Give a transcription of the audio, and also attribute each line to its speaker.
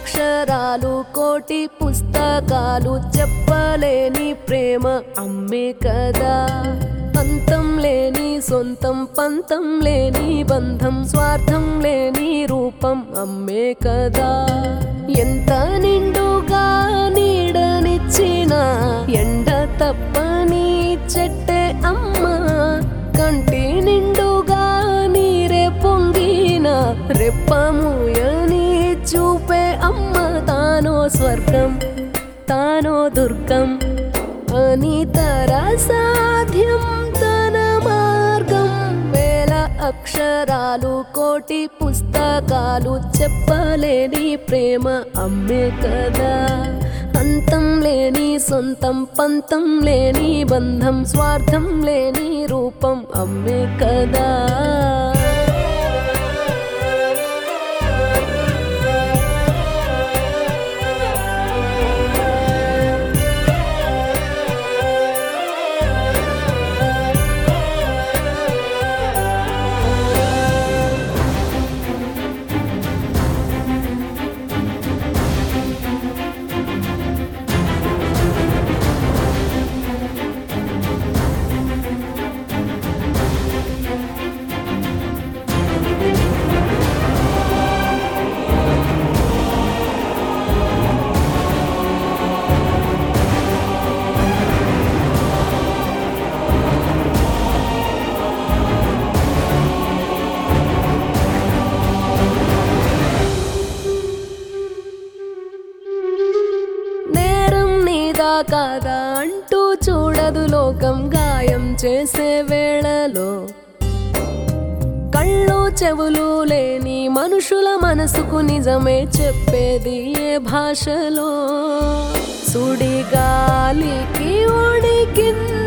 Speaker 1: అక్షరాలు కోటి పుస్తకాలు చెప్పలేని ప్రేమ అమ్మే కదా అంతం లేని సొంతం పంతం లేని బంధం స్వార్థం లేని రూపం అమ్మే కదా ఎంత నిండుగా నీడనిచ్చిన ఎండ తప్పని చెట్టే అమ్మ కంటి నిండుగా నీరే పొంగిన రెప్పముయని చూపే అమ్మ తానో స్వర్గం తానో దుర్గం అని తర సాధ్యం తన మార్గం వేల అక్షరాలు కోటి పుస్తకాలు చెప్పలేని ప్రేమ అమ్మే కదా అంతం లేని సొంతం పంతం లేని బంధం స్వార్థం లేని రూపం అమ్మే కదా నేరం నీదా కాదా అంటూ చూడదు లోకం గాయం చేసే వేళలో కళ్ళు చెవులు లేని మనుషుల మనసుకు నిజమే చెప్పేది ఏ భాషలో సుడి గాలికి ఒడి కింద